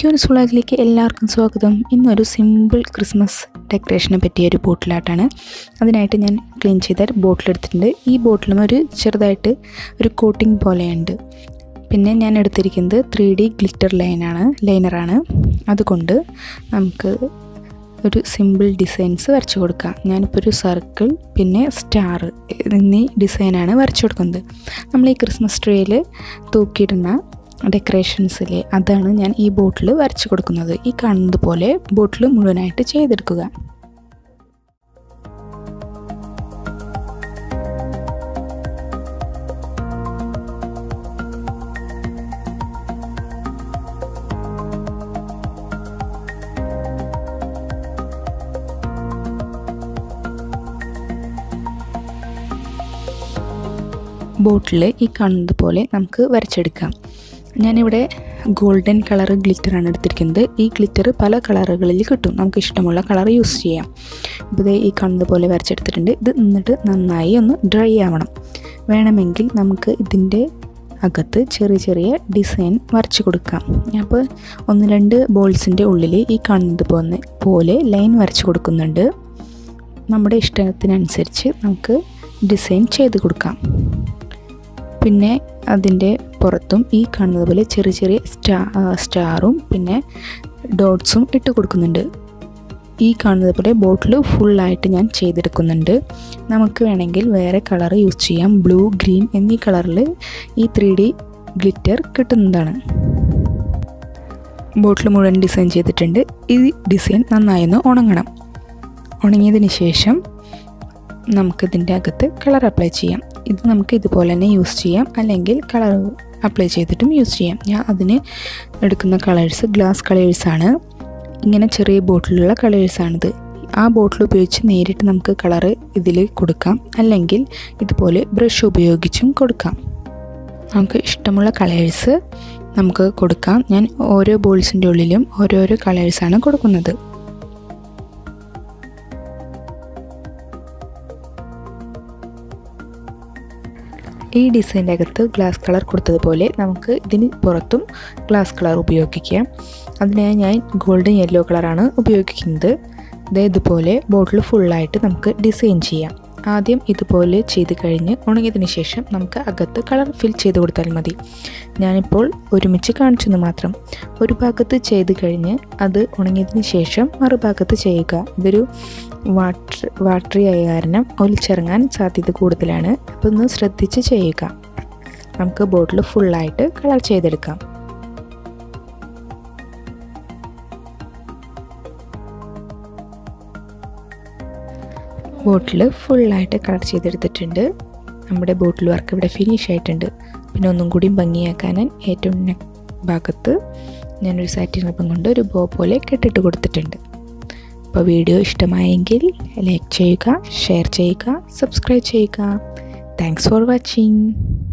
ക്യൂൻസ് വ്ളോഗിലേക്ക് എല്ലാവർക്കും സ്വാഗതം ഇന്നൊരു സിമ്പിൾ ക്രിസ്മസ് ഡെക്കറേഷനെ പറ്റിയ ഒരു ബോട്ടിലാട്ടാണ് അതിനായിട്ട് ഞാൻ ക്ലീൻ ചെയ്ത ബോട്ടിൽ എടുത്തിട്ടുണ്ട് ഈ ബോട്ടിലും ഒരു ചെറുതായിട്ട് ഒരു കോട്ടിംഗ് പോലെയുണ്ട് പിന്നെ ഞാൻ എടുത്തിരിക്കുന്നത് ത്രീ ഡി ഗ്ലിറ്റർ ലൈനാണ് ലൈനറാണ് അതുകൊണ്ട് നമുക്ക് ഒരു സിമ്പിൾ ഡിസൈൻസ് വരച്ചു കൊടുക്കാം ഞാനിപ്പോൾ ഒരു സർക്കിൾ പിന്നെ സ്റ്റാർ എന്നീ ഡിസൈനാണ് വരച്ചു കൊടുക്കുന്നത് നമ്മൾ ഈ ക്രിസ്മസ് ട്രീയിൽ തൂക്കിയിടുന്ന ഡെക്കറേഷൻസിലെ അതാണ് ഞാൻ ഈ ബോട്ടിൽ വരച്ചു കൊടുക്കുന്നത് ഈ കാണുന്നത് പോലെ ബോട്ടിൽ മുഴുവനായിട്ട് ചെയ്തെടുക്കുക ബോട്ടിൽ ഈ കാണുന്നത് പോലെ നമുക്ക് വരച്ചെടുക്കാം ഞാനിവിടെ ഗോൾഡൻ കളർ ഗ്ലിറ്ററാണ് എടുത്തിരിക്കുന്നത് ഈ ഗ്ലിറ്റർ പല കളറുകളിൽ കിട്ടും നമുക്ക് ഇഷ്ടമുള്ള കളർ യൂസ് ചെയ്യാം ഇപ്പോൾ ഈ കാണുന്നത് പോലെ വരച്ചെടുത്തിട്ടുണ്ട് ഇത് എന്നിട്ട് നന്നായി ഒന്ന് ഡ്രൈ ആവണം വേണമെങ്കിൽ നമുക്ക് ഇതിൻ്റെ അകത്ത് ചെറിയ ചെറിയ ഡിസൈൻ വരച്ചു കൊടുക്കാം അപ്പോൾ ഒന്ന് രണ്ട് ബോൾസിൻ്റെ ഉള്ളിൽ ഈ കാണുന്നത് പോലെ പോലെ ലൈൻ വരച്ചു കൊടുക്കുന്നുണ്ട് നമ്മുടെ ഇഷ്ടത്തിനനുസരിച്ച് നമുക്ക് ഡിസൈൻ ചെയ്ത് കൊടുക്കാം പിന്നെ അതിൻ്റെ പുറത്തും ഈ കാണുന്നത് പോലെ ചെറിയ ചെറിയ സ്റ്റാ സ്റ്റാറും പിന്നെ ഡോട്ട്സും ഇട്ട് കൊടുക്കുന്നുണ്ട് ഈ കാണുന്നത് പോലെ ബോട്ടിൽ ഫുള്ളായിട്ട് ഞാൻ ചെയ്തെടുക്കുന്നുണ്ട് നമുക്ക് വേണമെങ്കിൽ വേറെ കളർ യൂസ് ചെയ്യാം ബ്ലൂ ഗ്രീൻ എന്നീ കളറിൽ ഈ ത്രീ ഡി ഗ്ലിറ്റർ കിട്ടുന്നതാണ് ബോട്ടിൽ മുഴുവൻ ഡിസൈൻ ചെയ്തിട്ടുണ്ട് ഈ ഡിസൈൻ നന്നായി ഒന്ന് ഉണങ്ങണം ഉണങ്ങിയതിന് ശേഷം നമുക്കിതിൻ്റെ അകത്ത് കളർ അപ്ലൈ ചെയ്യാം ഇത് നമുക്ക് ഇതുപോലെ തന്നെ യൂസ് ചെയ്യാം അല്ലെങ്കിൽ കളർ അപ്ലൈ ചെയ്തിട്ടും യൂസ് ചെയ്യാം ഞാൻ അതിന് എടുക്കുന്ന കളേഴ്സ് ഗ്ലാസ് കളേഴ്സാണ് ഇങ്ങനെ ചെറിയ ബോട്ടിലുള്ള കളേഴ്സാണിത് ആ ബോട്ടിൽ ഉപയോഗിച്ച് നേരിട്ട് നമുക്ക് കളറ് ഇതിൽ കൊടുക്കാം അല്ലെങ്കിൽ ഇതുപോലെ ബ്രഷ് ഉപയോഗിച്ചും കൊടുക്കാം നമുക്ക് ഇഷ്ടമുള്ള കളേഴ്സ് നമുക്ക് കൊടുക്കാം ഞാൻ ഓരോ ബോൾസിൻ്റെ ഉള്ളിലും ഓരോരോ കളേഴ്സാണ് കൊടുക്കുന്നത് ഈ ഡിസൈൻ്റെ അകത്ത് ഗ്ലാസ് കളർ കൊടുത്തതുപോലെ നമുക്ക് ഇതിന് പുറത്തും ഗ്ലാസ് കളർ ഉപയോഗിക്കാം അതിനായി ഞാൻ ഗോൾഡൻ യെല്ലോ കളറാണ് ഉപയോഗിക്കുന്നത് ഇത് ഇതുപോലെ ബോട്ടിൽ ഫുള്ളായിട്ട് നമുക്ക് ഡിസൈൻ ചെയ്യാം ആദ്യം ഇതുപോലെ ചെയ്ത് കഴിഞ്ഞ് ഉണങ്ങിയതിന് ശേഷം നമുക്ക് അകത്ത് കളർ ഫിൽ ചെയ്ത് കൊടുത്താൽ മതി ഞാനിപ്പോൾ ഒരുമിച്ച് കാണിച്ചെന്ന് മാത്രം ഒരു ഭാഗത്ത് ചെയ്ത് കഴിഞ്ഞ് അത് ഉണങ്ങിയതിന് ശേഷം മറുഭാഗത്ത് ചെയ്യുക ഇതൊരു വാട്ടർ വാട്ടറി ആയ കാരണം ഒലിച്ചിറങ്ങാൻ സാധ്യത കൂടുതലാണ് അപ്പോൾ ഒന്ന് ശ്രദ്ധിച്ച് ചെയ്യുക നമുക്ക് ബോട്ടിൽ ഫുള്ളായിട്ട് കളർ ചെയ്തെടുക്കാം ബോട്ടിൽ ഫുള്ളായിട്ട് കളർ ചെയ്തെടുത്തിട്ടുണ്ട് നമ്മുടെ ബോട്ടിൽ വർക്ക് ഇവിടെ ഫിനിഷ് ആയിട്ടുണ്ട് പിന്നെ ഒന്നും കൂടി ഭംഗിയാക്കാൻ ഏറ്റവും ഭാഗത്ത് ഞാനൊരു സാറ്റിൻ റിബൺ കൊണ്ട് ഒരു ബോ പോലെ കെട്ടിട്ട് കൊടുത്തിട്ടുണ്ട് അപ്പോൾ വീഡിയോ ഇഷ്ടമായെങ്കിൽ ലൈക്ക് ചെയ്യുക ഷെയർ ചെയ്യുക സബ്സ്ക്രൈബ് ചെയ്യുക താങ്ക്സ് ഫോർ വാച്ചിങ്